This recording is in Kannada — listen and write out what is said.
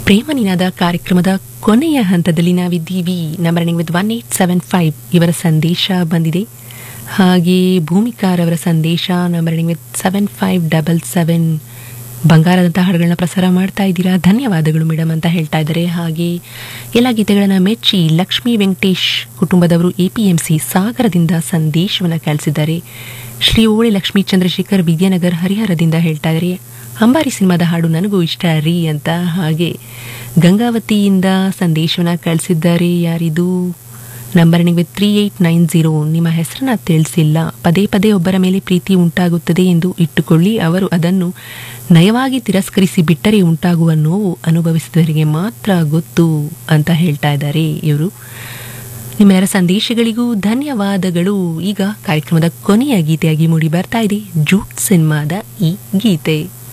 ಪ್ರೇಮ ನಿನಾದ ಕಾರ್ಯಕ್ರಮದ ಕೊನೆಯ ಹಂತದಲ್ಲಿ ನಾವಿದ್ದೀವಿ number with one eight seven five ಇವರ ಸಂದೇಶ ಬಂದಿದೆ ಹಾಗೆ ಭೂಮಿಕಾರವರ ಸಂದೇಶ number with seven five double seven ಬಂಗಾರದಂಥ ಹಾಡುಗಳನ್ನ ಪ್ರಸಾರ ಮಾಡ್ತಾ ಇದ್ದೀರಾ ಧನ್ಯವಾದಗಳು ಮೇಡಮ್ ಅಂತ ಹೇಳ್ತಾ ಇದ್ದಾರೆ ಹಾಗೆ ಎಲ್ಲ ಗೀತೆಗಳನ್ನು ಮೆಚ್ಚಿ ಲಕ್ಷ್ಮೀ ವೆಂಕಟೇಶ್ ಕುಟುಂಬದವರು ಎಪಿಎಂಸಿ ಸಾಗರದಿಂದ ಸಂದೇಶವನ್ನು ಕಳಿಸಿದ್ದಾರೆ ಶ್ರೀ ಓಳೆ ಲಕ್ಷ್ಮೀ ಚಂದ್ರಶೇಖರ್ ವಿದ್ಯಾನಗರ್ ಹರಿಹರದಿಂದ ಹೇಳ್ತಾ ಇದ್ದಾರೆ ಅಂಬಾರಿ ಸಿನಿಮಾದ ಹಾಡು ನನಗೂ ಇಷ್ಟ ರೀ ಅಂತ ಹಾಗೆ ಗಂಗಾವತಿಯಿಂದ ಸಂದೇಶವನ್ನು ಕಳಿಸಿದ್ದಾರೆ ಯಾರಿದು number with three eight nine zero ನಿಮ್ಮ ಹೆಸರನ್ನ ತಿಳಿಸಿಲ್ಲ ಪದೇ ಪದೇ ಒಬ್ಬರ ಮೇಲೆ ಪ್ರೀತಿ ಉಂಟಾಗುತ್ತದೆ ಎಂದು ಇಟ್ಟುಕೊಳ್ಳಿ ಅವರು ಅದನ್ನು ನಯವಾಗಿ ತಿರಸ್ಕರಿಸಿ ಬಿಟ್ಟರೆ ಉಂಟಾಗುವ ನೋವು ಅನುಭವಿಸಿದವರಿಗೆ ಮಾತ್ರ ಗೊತ್ತು ಅಂತ ಹೇಳ್ತಾ ಇದ್ದಾರೆ ಇವರು ನಿಮ್ಮೆಲ್ಲರ ಸಂದೇಶಗಳಿಗೂ ಧನ್ಯವಾದಗಳು ಈಗ ಕಾರ್ಯಕ್ರಮದ ಕೊನೆಯ ಗೀತೆಯಾಗಿ ಮೂಡಿ ಬರ್ತಾ ಇದೆ ಜೂಟ್ ಸಿನಿಮಾದ ಈ ಗೀತೆ